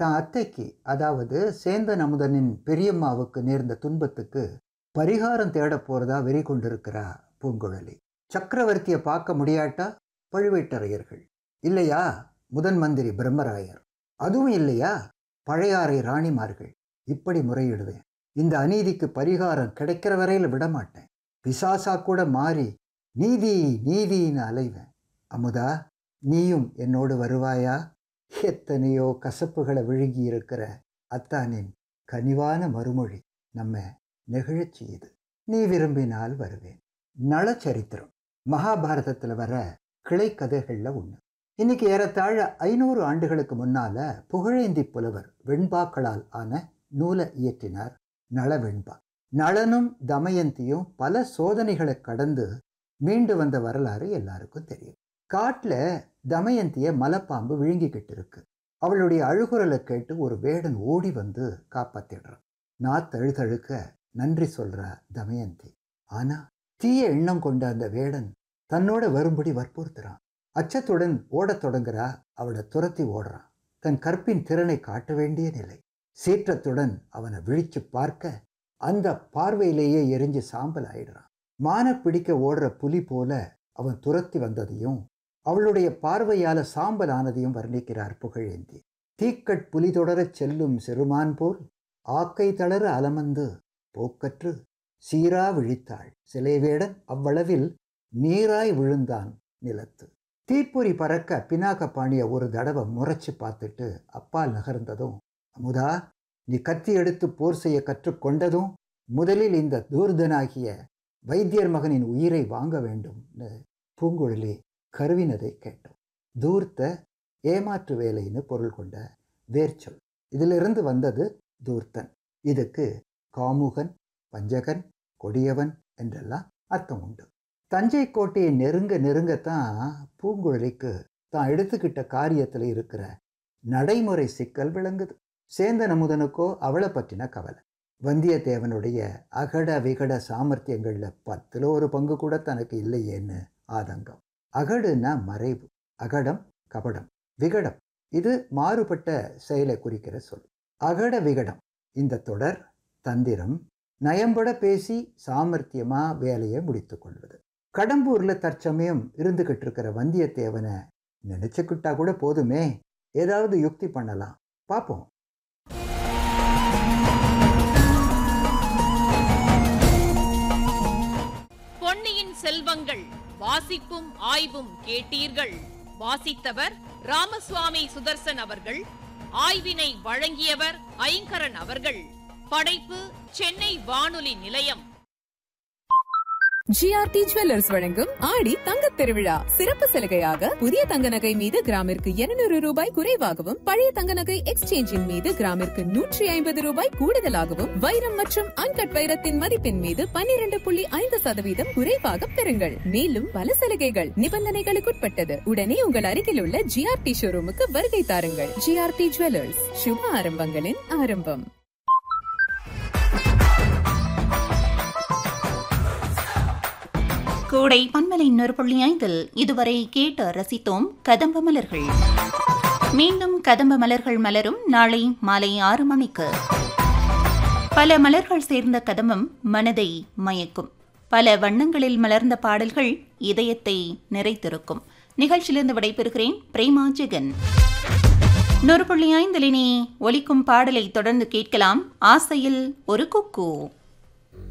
தான் அத்தைக்கு அதாவது சேந்தன் அமுதனின் பெரியம்மாவுக்கு நேர்ந்த துன்பத்துக்கு பரிகாரம் தேடப் போறதா வெறி கொண்டிருக்கிறா பூங்குழலி சக்கரவர்த்தியை பார்க்க முடியாட்டா பழுவேட்டரையர்கள் இல்லையா முதன் மந்திரி பிரம்மராயர் அதுவும் இல்லையா பழையாறை ராணிமார்கள் இப்படி முறையிடுவேன் இந்த அநீதிக்கு பரிகாரம் கிடைக்கிற வரையில் விடமாட்டேன் பிசாசா கூட மாறி நீதி நீதின்னு அலைவேன் அமுதா நீயும் என்னோடு வருவாயா எத்தனையோ கசப்புகளை விழுங்கி இருக்கிற அத்தானின் கனிவான மறுமொழி நம்ம நெகிழச் செய்யுது நீ விரும்பினால் வருவேன் நளச்சரித்திரம் மகாபாரதத்தில் வர கிளை கதைகளில் ஒன்று இன்னைக்கு ஏறத்தாழ ஐநூறு ஆண்டுகளுக்கு முன்னால புகழேந்தி புலவர் வெண்பாக்களால் ஆன நூலை இயற்றினார் நள வெண்பா நளனும் தமயந்தியும் பல சோதனைகளை கடந்து மீண்டு வந்த வரலாறு எல்லாருக்கும் தெரியும் காட்டில் தமயந்திய மலைப்பாம்பு விழுங்கிக்கிட்டு இருக்கு அவளுடைய அழுகுரலை கேட்டு ஒரு வேடன் ஓடி வந்து காப்பாத்திடுறான் நாத்தழுதழுக்க நன்றி சொல்றா தமயந்தி ஆனா தீய எண்ணம் கொண்ட அந்த வேடன் தன்னோட வரும்படி வற்புறுத்துறான் அச்சத்துடன் ஓடத் தொடங்குறா அவளை துரத்தி ஓடுறான் தன் கற்பின் திறனை காட்ட வேண்டிய நிலை சீற்றத்துடன் அவனை விழிச்சு பார்க்க அந்த பார்வையிலேயே எரிஞ்சு சாம்பல் ஆயிடுறான் மான பிடிக்க ஓடுற புலி போல அவன் துரத்தி வந்ததையும் அவளுடைய பார்வையால சாம்பல் ஆனதையும் வர்ணிக்கிறார் புகழேந்தி தீக்கட் புலி தொடரச் செல்லும் சிறுமான் போல் ஆக்கை தளர அலமந்து போக்கற்று சீரா விழித்தாள் சிலைவேடன் அவ்வளவில் நீராய் விழுந்தான் நிலத்து தீப்பொறி பறக்க பினாக்க பாணிய ஒரு தடவை முறைச்சு பார்த்துட்டு அப்பால் நகர்ந்ததும் அமுதா நீ கத்தி எடுத்து போர் செய்ய கற்றுக்கொண்டதும் முதலில் இந்த தூர்தனாகிய வைத்தியர் மகனின் உயிரை வாங்க வேண்டும்னு பூங்குழலி கருவினதை கேட்டோம் தூர்த்த ஏமாற்று வேலைன்னு பொருள் கொண்ட வேர்ச்சொல் இதிலிருந்து வந்தது தூர்த்தன் இதுக்கு காமுகன் பஞ்சகன் கொடியவன் என்றெல்லாம் அர்த்தம் உண்டு தஞ்சை கோட்டையை நெருங்க நெருங்கத்தான் பூங்குழலிக்கு தான் எடுத்துக்கிட்ட காரியத்தில் இருக்கிற நடைமுறை சிக்கல் விளங்குது சேந்தன் அமுதனுக்கோ அவளை பற்றின கவலை வந்தியத்தேவனுடைய அகட விகட சாமர்த்தியங்களில் பத்தில் ஒரு பங்கு கூட தனக்கு இல்லையேன்னு ஆதங்கம் அகடுனா மறைவு அகடம் கபடம் விகடம் இது மாறுபட்ட செயலை குறிக்கிற சொல் அகட விகடம் இந்த தொடர் தந்திரம் நயம்பட பேசி சாமர்த்தியமா வேலையை முடித்து கொள்வது கடம்பூர்ல தற்சமயம் இருந்துகிட்டு இருக்கிற வந்தியத்தேவனை நினைச்சுக்கிட்டா கூட போதுமே ஏதாவது யுக்தி பண்ணலாம் பார்ப்போம் பொன்னியின் செல்வங்கள் வாசிப்பும் ஆய்வும் கேட்டீர்கள் வாசித்தவர் ராமசுவாமி சுதர்சன் அவர்கள் ஆய்வினை வழங்கியவர் ஐங்கரன் அவர்கள் படைப்பு சென்னை வானொலி நிலையம் ஜிஆர்டி ஜுவல்லர்ஸ் வழங்கும் ஆடி தங்கத் திருவிழா சிறப்பு சலுகையாக புதிய தங்க நகை மீது கிராமிற்கு 200 ரூபாய் குறைவாகவும் பழைய தங்க நகை எக்ஸ்சேஞ்சின் மீது கிராமிற்கு நூற்றி ஐம்பது ரூபாய் கூடுதலாகவும் வைரம் மற்றும் அன்கட் வைரத்தின் மதிப்பின் மீது 12.5% புள்ளி ஐந்து சதவீதம் குறைவாக பெறுங்கள் மேலும் பல சலுகைகள் நிபந்தனைகளுக்குட்பட்டது உடனே உங்கள் அருகில் உள்ள ஜிஆர்டி ஷோரூமுக்கு வருகை தாருங்கள் ஜிஆர்டி ஜுவல்லர்ஸ் சுப ஆரம்பங்களின் ஆரம்பம் கோடை பன்மலை இன்னொரு புள்ளி ஐந்தில் இதுவரை கேட்டு ரசித்தோம் கதம்ப மலர்கள் மீண்டும் கதம்ப மலர்கள் மலரும் நாளை மாலை ஆறு மணிக்கு பல மலர்கள் சேர்ந்த கதம்பம் மனதை மயக்கும் பல வண்ணங்களில் மலர்ந்த பாடல்கள் இதயத்தை நிறைத்திருக்கும் நிகழ்ச்சியிலிருந்து விடைபெறுகிறேன் பிரேமா ஜெகன் நூறு புள்ளி ஐந்திலினி ஒலிக்கும் பாடலை தொடர்ந்து கேட்கலாம் ஆசையில் ஒரு குக்கு